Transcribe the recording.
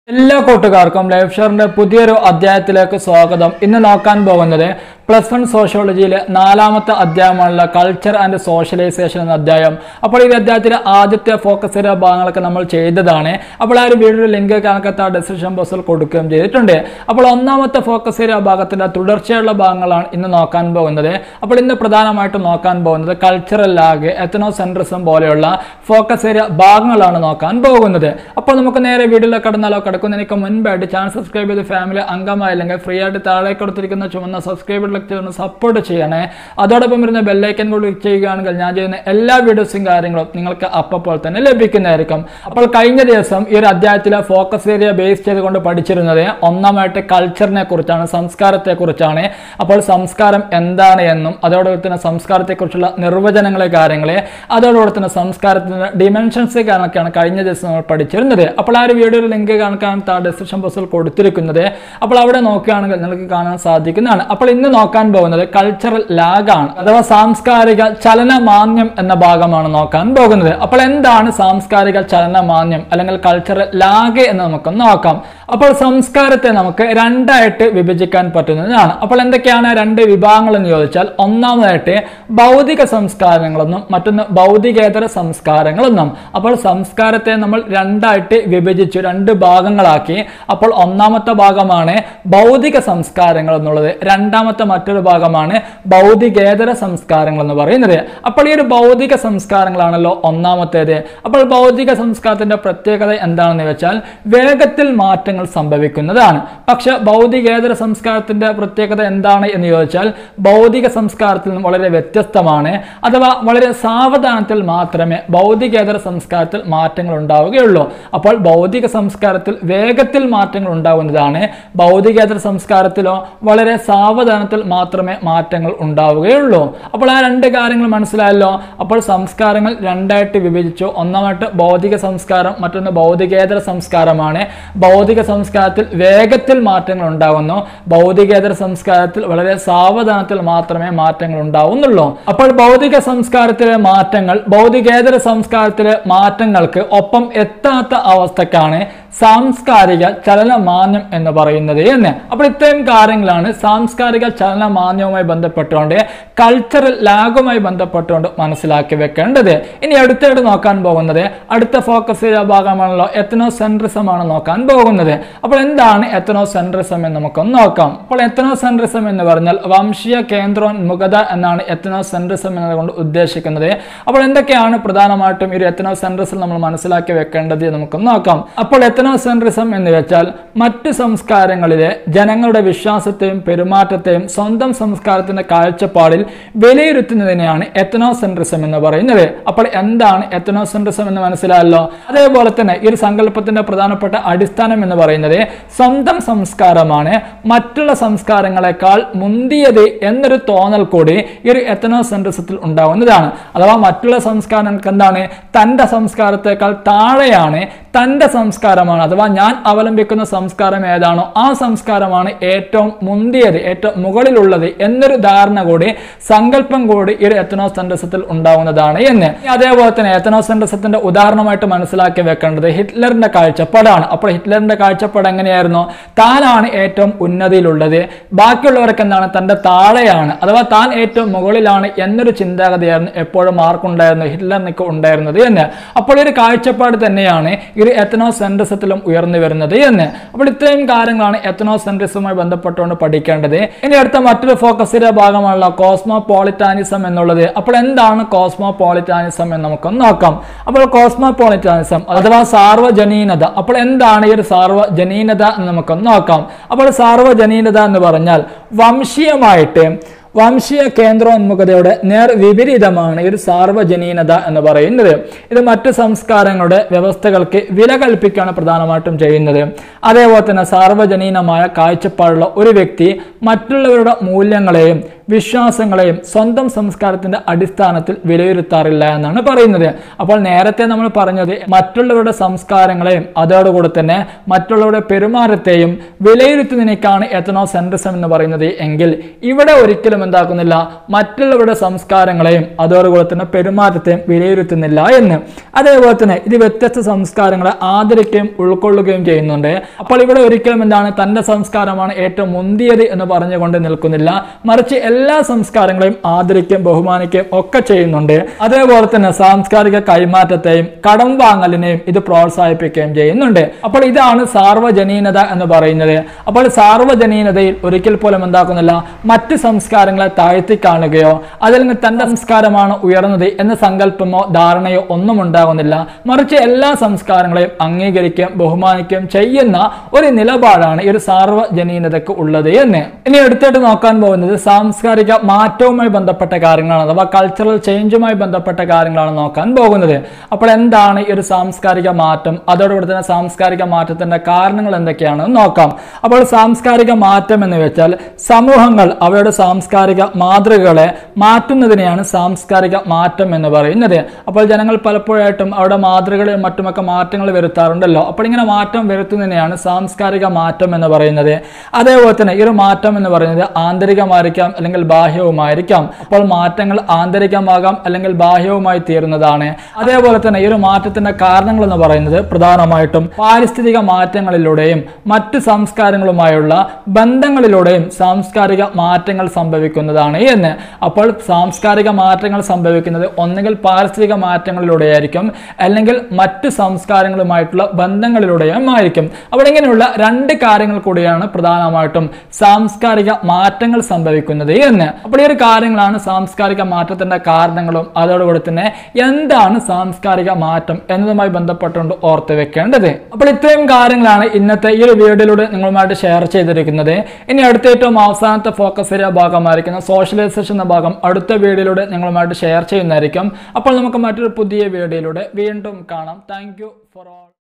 എല്ലാ കൂട്ടുകാർക്കും ലൈഫ് ഷെയറിന്റെ പുതിയൊരു അധ്യായത്തിലേക്ക് സ്വാഗതം ഇന്ന് നോക്കാൻ പോകുന്നത് പ്ലസ് വൺ സോഷ്യോളജിയിലെ നാലാമത്തെ അധ്യായമാണുള്ള കൾച്ചർ ആൻഡ് സോഷ്യലൈസേഷൻ എന്ന അധ്യായം അപ്പോൾ ഈ അധ്യായത്തിലെ ആദ്യത്തെ ഫോക്കസ് ഏരിയ ഭാഗങ്ങളൊക്കെ നമ്മൾ ചെയ്തതാണ് അപ്പോൾ ആ ഒരു വീഡിയോ ലിങ്ക് കണക്കത്തെ ഡിസ്ക്രിപ്ഷൻ ബോക്സിൽ കൊടുക്കുകയും ചെയ്തിട്ടുണ്ട് അപ്പോൾ ഒന്നാമത്തെ ഫോക്കസ് ഏരിയ ഭാഗത്തിന്റെ തുടർച്ചയുള്ള ഭാഗങ്ങളാണ് ഇന്ന് നോക്കാൻ പോകുന്നത് അപ്പോൾ ഇന്ന് പ്രധാനമായിട്ടും നോക്കാൻ പോകുന്നത് കൾച്ചറൽ ലാഗ് എത്തനോ സെൻട്രിസം പോലെയുള്ള ഫോക്കസ് ഏരിയ ഭാഗങ്ങളാണ് നോക്കാൻ പോകുന്നത് അപ്പോൾ നമുക്ക് നേരെ വീഡിയോയിലേക്ക് കടന്നാലോ കിടക്കുന്നതിനൊക്കെ മുൻപായിട്ട് ചാനൽ സബ്സ്ക്രൈബ് ചെയ്ത് ഫാമിലി അംഗമായില്ലെങ്കിൽ ഫ്രീ ആയിട്ട് താഴെ കൊടുത്തിരിക്കുന്ന ചുവന്ന സബ്സ്ക്രൈബ് ക്ലിക്ക് ചെയ്ത് സപ്പോർട്ട് ചെയ്യണേ അതോടൊപ്പം വരുന്ന ബെല്ലൈക്കൻ കൂടി ക്ലിക്ക് ചെയ്യുകയാണെങ്കിൽ ഞാൻ ചെയ്യുന്ന എല്ലാ വീഡിയോസും കാര്യങ്ങളും നിങ്ങൾക്ക് അപ്പോൾ തന്നെ ലഭിക്കുന്നതായിരിക്കും അപ്പോൾ കഴിഞ്ഞ ദിവസം ഈ ഒരു അധ്യായത്തിലെ ഫോക്കസ് ഏരിയ ബേസ് ചെയ്തുകൊണ്ട് പഠിച്ചിരുന്നത് ഒന്നാമായിട്ട് കൾച്ചറിനെ കുറിച്ചാണ് സംസ്കാരത്തെ കുറിച്ചാണ് അപ്പോൾ സംസ്കാരം എന്താണ് എന്നും അതോടൊപ്പം തന്നെ സംസ്കാരത്തെക്കുറിച്ചുള്ള നിർവചനങ്ങളെ കാര്യങ്ങളെ അതോടൊപ്പം തന്നെ സംസ്കാരത്തിന്റെ ഡിമെൻഷൻസ് കാരണമൊക്കെയാണ് കഴിഞ്ഞ ദിവസം നമ്മൾ പഠിച്ചിരുന്നത് അപ്പോൾ ആ ഒരു വീഡിയോയിൽ ലിങ്ക് കാണിക്കാൻ ഡിസ്ക്രിപ്ഷൻ ബോക്സിൽ കൊടുത്തിരിക്കുന്നത് അപ്പോൾ അവിടെ നോക്കുകയാണെങ്കിൽ നിങ്ങൾക്ക് കാണാൻ സാധിക്കുന്നതാണ് അപ്പോൾ ഇന്ന് നോക്കാൻ പോകുന്നത് കൾച്ചറൽ ലാഗാണ് അഥവാ സാംസ്കാരിക ചലനമാന്യം എന്ന ഭാഗമാണ് നോക്കാൻ പോകുന്നത് അപ്പോൾ എന്താണ് സാംസ്കാരിക ചലനമാന്യം അല്ലെങ്കിൽ കൾച്ചറൽ ലാഗ് എന്ന് നമുക്ക് നോക്കാം അപ്പോൾ സംസ്കാരത്തെ നമുക്ക് രണ്ടായിട്ട് വിഭജിക്കാൻ പറ്റുന്നതാണ് അപ്പോൾ എന്തൊക്കെയാണ് രണ്ട് വിഭാഗങ്ങൾ എന്ന് ചോദിച്ചാൽ ഒന്നാമതായിട്ട് ഭൗതിക സംസ്കാരങ്ങളെന്നും മറ്റൊന്ന് ഭൗതികേതര സംസ്കാരങ്ങളെന്നും അപ്പോൾ സംസ്കാരത്തെ നമ്മൾ രണ്ടായിട്ട് വിഭജിച്ചു രണ്ട് ഭാഗങ്ങളാക്കി അപ്പോൾ ഒന്നാമത്തെ ഭാഗമാണ് ഭൗതിക സംസ്കാരങ്ങൾ എന്നുള്ളത് രണ്ടാമത്തെ മറ്റൊരു ഭാഗമാണ് ഭൗതികേതര സംസ്കാരങ്ങൾ എന്ന് പറയുന്നത് അപ്പോൾ ഈ ഒരു ഭൗതിക സംസ്കാരങ്ങളാണല്ലോ ഒന്നാമത്തേത് അപ്പോൾ ഭൗതിക സംസ്കാരത്തിന്റെ പ്രത്യേകത എന്താണെന്ന് വെച്ചാൽ വേഗത്തിൽ മാറ്റങ്ങൾ സംഭവിക്കുന്നതാണ് പക്ഷെ ഭൗതികേതര സംസ്കാരത്തിന്റെ പ്രത്യേകത എന്താണ് എന്ന് ചോദിച്ചാൽ ഭൗതിക സംസ്കാരത്തിൽ നിന്നും വളരെ വ്യത്യസ്തമാണ് അഥവാ വളരെ സാവധാനത്തിൽ മാത്രമേ ഭൗതികേതര സംസ്കാരത്തിൽ മാറ്റങ്ങൾ ഉണ്ടാവുകയുള്ളൂ അപ്പോൾ ഭൗതിക സംസ്കാരത്തിൽ വേഗത്തിൽ മാറ്റങ്ങൾ ഉണ്ടാകുന്നതാണ് ഭൗതികേതര സംസ്കാരത്തിലോ വളരെ സാവധാനത്തിൽ മാത്രമേ മാറ്റങ്ങൾ ഉണ്ടാവുകയുള്ളൂ അപ്പോൾ ആ രണ്ട് കാര്യങ്ങൾ മനസ്സിലായല്ലോ അപ്പോൾ സംസ്കാരങ്ങൾ രണ്ടായിട്ട് വിഭജിച്ചു ഒന്നാമായിട്ട് ഭൗതിക സംസ്കാരം മറ്റൊന്ന് ഭൗതികേതര സംസ്കാരമാണ് ഭൗതിക സംസ്കാരത്തിൽ വേഗത്തിൽ മാറ്റങ്ങൾ ഉണ്ടാകുന്നു ഭൗതികേതര സംസ്കാരത്തിൽ വളരെ സാവധാനത്തിൽ മാത്രമേ മാറ്റങ്ങൾ ഉണ്ടാവുന്നുള്ളൂ അപ്പോൾ ഭൗതിക സംസ്കാരത്തിലെ മാറ്റങ്ങൾ ഭൗതികേതര സംസ്കാരത്തിലെ മാറ്റങ്ങൾക്ക് ഒപ്പം എത്താത്ത അവസ്ഥക്കാണ് സാംസ്കാരിക ചലനമാന്യം എന്ന് പറയുന്നത് എന്ന് അപ്പോൾ ഇത്രയും കാര്യങ്ങളാണ് സാംസ്കാരിക ചലനമാന്യവുമായി ബന്ധപ്പെട്ടുകൊണ്ട് കൾച്ചറൽ ലാഗുമായി ബന്ധപ്പെട്ടുകൊണ്ട് മനസ്സിലാക്കി വെക്കേണ്ടത് ഇനി അടുത്തായിട്ട് നോക്കാൻ പോകുന്നത് അടുത്ത ഫോക്കസ് ചെയ്ത ഭാഗമാണല്ലോ എത്തനോ സെൻട്രിസം ആണ് നോക്കാൻ പോകുന്നത് അപ്പോൾ എന്താണ് എത്തനോ സെൻട്രിസം എന്ന് നമുക്കൊന്ന് നോക്കാം അപ്പോൾ എത്തനോ സെൻട്രിസം എന്ന് പറഞ്ഞാൽ വംശീയ കേന്ദ്രോന്മുഖത എന്നാണ് എത്തനോ സെൻട്രിസം എന്നതുകൊണ്ട് ഉദ്ദേശിക്കുന്നത് അപ്പോൾ എന്തൊക്കെയാണ് പ്രധാനമായിട്ടും ഈ ഒരു എത്തനോ സെൻട്രിസം നമ്മൾ മനസ്സിലാക്കി വെക്കേണ്ടത് നമുക്കൊന്ന് നോക്കാം അപ്പോൾ എത്തനോ സെൻട്രിസം എന്ന് വെച്ചാൽ മറ്റ് സംസ്കാരങ്ങളിലെ ജനങ്ങളുടെ വിശ്വാസത്തെയും പെരുമാറ്റത്തെയും സ്വന്തം സംസ്കാരത്തിന്റെ കാഴ്ചപ്പാടിൽ വിലയിരുത്തുന്നതിനെയാണ് എത്തനോ സെൻട്രിസം എന്ന് പറയുന്നത് അപ്പോൾ എന്താണ് എത്തനോ സെൻട്രിസം എന്ന് മനസ്സിലായല്ലോ അതേപോലെ തന്നെ ഈ ഒരു സങ്കല്പത്തിന്റെ പ്രധാനപ്പെട്ട അടിസ്ഥാനം എന്ന് പറയുന്നത് സ്വന്തം സംസ്കാരമാണ് മറ്റുള്ള സംസ്കാരങ്ങളെക്കാൾ മുന്തിയത് എന്നൊരു തോന്നൽ കൂടി ഈ ഒരു എത്തനോ സെൻട്രിസത്തിൽ ഉണ്ടാവുന്നതാണ് അഥവാ മറ്റുള്ള സംസ്കാരങ്ങൾക്ക് എന്താണ് തന്റെ സംസ്കാരത്തെക്കാൾ താഴെയാണ് തന്റെ സംസ്കാരമാണ് അഥവാ ഞാൻ അവലംബിക്കുന്ന സംസ്കാരം ഏതാണോ ആ സംസ്കാരമാണ് ഏറ്റവും മുന്തിയത് ഏറ്റവും മുകളിലുള്ളത് എന്നൊരു ധാരണ കൂടി സങ്കല്പം കൂടി ഈ ഒരു എത്തനോസെൻട്രിസത്തിൽ ഉണ്ടാവുന്നതാണ് എന്ന് അതേപോലെ തന്നെ എത്തനോസെൻട്രിസത്തിന്റെ ഉദാഹരണമായിട്ട് മനസ്സിലാക്കി വെക്കേണ്ടത് ഹിറ്റ്ലറിന്റെ കാഴ്ചപ്പാടാണ് അപ്പോൾ ഹിറ്റ്ലറിന്റെ കാഴ്ചപ്പാട് എങ്ങനെയായിരുന്നു താനാണ് ഏറ്റവും ഉന്നതിയിലുള്ളത് ബാക്കിയുള്ളവർക്ക് എന്താണ് തന്റെ താഴെയാണ് അഥവാ താൻ ഏറ്റവും മുകളിലാണ് എന്നൊരു ചിന്താഗതിയായിരുന്നു എപ്പോഴും ആർക്കുണ്ടായിരുന്നു ഹിറ്റ്ലറിനൊക്കെ ഉണ്ടായിരുന്നത് എന്ന് അപ്പോൾ ഈ ഒരു കാഴ്ചപ്പാട് തന്നെയാണ് ഈ ഒരു എത്തനോ സെൻട്രിസത്തിലും ഉയർന്നു വരുന്നത് എന്ന് അപ്പോൾ ഇത്രയും കാര്യങ്ങളാണ് എത്തനോ സെൻട്രിസവുമായി ബന്ധപ്പെട്ടുകൊണ്ട് പഠിക്കേണ്ടത് ഇനി അടുത്ത മറ്റൊരു ഫോക്കസിന്റെ ഭാഗമാണല്ലോ കോസ്മോപോളിറ്റാനിസം എന്നുള്ളത് അപ്പോൾ എന്താണ് കോസ്മോപോളിറ്റാനിസം എന്ന് നമുക്കൊന്ന് നോക്കാം അപ്പോൾ കോസ്മോപോളിറ്റാനിസം അഥവാ സാർവജനീനത അപ്പോൾ എന്താണ് ഈ ഒരു സാർവജനീനത എന്ന് നമുക്കൊന്ന് നോക്കാം അപ്പോൾ സാർവജനീനത എന്ന് പറഞ്ഞാൽ വംശീയമായിട്ട് വംശീയ കേന്ദ്രോന്മുഖതയുടെ നേർ വിപരീതമാണ് ഈ ഒരു സാർവജനീനത എന്ന് പറയുന്നത് ഇത് മറ്റ് സംസ്കാരങ്ങളുടെ വ്യവസ്ഥകൾക്ക് വില കൽപ്പിക്കുകയാണ് പ്രധാനമായിട്ടും ചെയ്യുന്നത് അതേപോലെ തന്നെ സാർവജനീനമായ കാഴ്ചപ്പാടുള്ള ഒരു വ്യക്തി മറ്റുള്ളവരുടെ മൂല്യങ്ങളെയും വിശ്വാസങ്ങളെയും സ്വന്തം സംസ്കാരത്തിന്റെ അടിസ്ഥാനത്തിൽ വിലയിരുത്താറില്ല എന്നാണ് പറയുന്നത് അപ്പോൾ നേരത്തെ നമ്മൾ പറഞ്ഞത് മറ്റുള്ളവരുടെ സംസ്കാരങ്ങളെയും അതോടുകൂടെ തന്നെ മറ്റുള്ളവരുടെ പെരുമാറ്റത്തെയും വിലയിരുത്തുന്നതിനേക്കാണ് എത്തനോ സെൻട്രിസം എന്ന് പറയുന്നത് എങ്കിൽ ഇവിടെ ഒരിക്കലും എന്താക്കുന്നില്ല മറ്റുള്ളവരുടെ സംസ്കാരങ്ങളെയും അതോടുകൂടെ തന്നെ പെരുമാറ്റത്തെയും വിലയിരുത്തുന്നില്ല എന്ന് അതേപോലെ തന്നെ ഇത് വ്യത്യസ്ത സംസ്കാരങ്ങളെ ആദരിക്കുകയും ഉൾക്കൊള്ളുകയും ചെയ്യുന്നുണ്ട് അപ്പോൾ ഇവിടെ ഒരിക്കലും എന്താണ് തന്റെ സംസ്കാരമാണ് ഏറ്റവും മുന്തിയത് എന്ന് പറഞ്ഞുകൊണ്ട് നിൽക്കുന്നില്ല മറിച്ച് എല്ലാ സംസ്കാരങ്ങളെയും ആദരിക്കുകയും ബഹുമാനിക്കുകയും ഒക്കെ ചെയ്യുന്നുണ്ട് അതേപോലെ തന്നെ സാംസ്കാരിക കൈമാറ്റത്തെയും കടം വാങ്ങലിനെയും ഇത് പ്രോത്സാഹിപ്പിക്കുകയും ചെയ്യുന്നുണ്ട് അപ്പോൾ ഇതാണ് സാർവജനീനത എന്ന് പറയുന്നത് അപ്പോൾ സാർവജനീനതയിൽ ഒരിക്കൽ പോലും എന്താക്കുന്നില്ല മറ്റ് സംസ്കാരങ്ങളെ താഴ്ത്തി കാണുകയോ അതിൽ നിന്ന് തന്റെ സംസ്കാരമാണ് ഉയർന്നത് എന്ന സങ്കല്പമോ ധാരണയോ ഒന്നും ഉണ്ടാകുന്നില്ല മറിച്ച് എല്ലാ സംസ്കാരങ്ങളെയും അംഗീകരിക്കുകയും ബഹുമാനിക്കുകയും ചെയ്യുന്ന ഒരു നിലപാടാണ് ഈ ഒരു സാർവജനീനതക്ക് ഉള്ളത് എന്ന് ഇനി എടുത്തിട്ട് നോക്കാൻ പോകുന്നത് സാംസ്കാരിക മാറ്റവുമായി ബന്ധപ്പെട്ട കാര്യങ്ങളാണ് അഥവാ കൾച്ചറൽ ചേഞ്ചുമായി ബന്ധപ്പെട്ട കാര്യങ്ങളാണ് നോക്കാൻ പോകുന്നത് അപ്പോൾ എന്താണ് ഈ ഒരു സാംസ്കാരിക മാറ്റം അതോടുകൂടി തന്നെ സാംസ്കാരിക മാറ്റത്തിന്റെ കാരണങ്ങൾ എന്തൊക്കെയാണെന്ന് നോക്കാം അപ്പോൾ സാംസ്കാരിക മാറ്റം എന്ന് വെച്ചാൽ സമൂഹങ്ങൾ അവയുടെ സാംസ്കാരിക മാതൃകകളെ മാറ്റുന്നതിനെയാണ് സാംസ്കാരിക മാറ്റം എന്ന് പറയുന്നത് അപ്പോൾ ജനങ്ങൾ പലപ്പോഴായിട്ടും അവരുടെ മാതൃകകളിൽ മറ്റുമൊക്കെ മാറ്റങ്ങൾ വരുത്താറുണ്ടല്ലോ അപ്പോൾ ഇങ്ങനെ മാറ്റം വരുത്തുന്നതിനെയാണ് സാംസ്കാരിക മാറ്റം എന്ന് പറയുന്നത് അതേപോലെ തന്നെ ഈ ഒരു മാറ്റം എന്ന് പറയുന്നത് ആന്തരികമായിരിക്കാം അല്ലെങ്കിൽ ബാഹ്യവുമായിരിക്കാം അപ്പോൾ മാറ്റങ്ങൾ ആന്തരികമാകാം അല്ലെങ്കിൽ ബാഹ്യവുമായി തീരുന്നതാണ് അതേപോലെ തന്നെ ഈ ഒരു മാറ്റത്തിന്റെ കാരണങ്ങൾ എന്ന് പറയുന്നത് പ്രധാനമായിട്ടും പാരിസ്ഥിതിക മാറ്റങ്ങളിലൂടെയും മറ്റ് സംസ്കാരങ്ങളുമായുള്ള ബന്ധങ്ങളിലൂടെയും സാംസ്കാരിക മാറ്റങ്ങൾ സംഭവിക്കുന്നതാണ് എന്ന് അപ്പോൾ സാംസ്കാരിക മാറ്റങ്ങൾ സംഭവിക്കുന്നത് ഒന്നുകിൽ പാരിസ്ഥിതിക മാറ്റങ്ങളിലൂടെയായിരിക്കും അല്ലെങ്കിൽ മറ്റ് സംസ്കാരങ്ങളുമായിട്ടുള്ള ബന്ധങ്ങളിലൂടെയും ആയിരിക്കും അപ്പോൾ ഇങ്ങനെയുള്ള രണ്ട് കാര്യങ്ങൾ കൂടിയാണ് പ്രധാനമായിട്ടും സാംസ്കാരിക മാറ്റങ്ങൾ സംഭവിക്കുന്നത് എന്ന് അപ്പോൾ ഈ ഒരു കാര്യങ്ങളാണ് സാംസ്കാരിക മാറ്റത്തിന്റെ കാരണങ്ങളും അതോടുകൂടി തന്നെ എന്താണ് സാംസ്കാരിക മാറ്റം എന്നതുമായി ബന്ധപ്പെട്ടുകൊണ്ട് ഓർത്ത് വെക്കേണ്ടത് അപ്പോൾ ഇത്രയും കാര്യങ്ങളാണ് ഇന്നത്തെ ഈ ഒരു വീഡിയോയിലൂടെ നിങ്ങളുമായിട്ട് ഷെയർ ചെയ്തിരിക്കുന്നത് ഇനി അടുത്ത ഏറ്റവും അവസാനത്തെ ഫോക്കസ് ഏരിയ ഭാഗമായിരിക്കുന്ന സോഷ്യലൈസേഷൻ എന്ന ഭാഗം അടുത്ത വീഡിയോയിലൂടെ നിങ്ങളുമായിട്ട് ഷെയർ ചെയ്യുന്നതായിരിക്കും അപ്പോൾ നമുക്ക് മറ്റൊരു പുതിയ വീഡിയോയിലൂടെ വീണ്ടും കാണാം താങ്ക് യു ഫോർ ഓൾ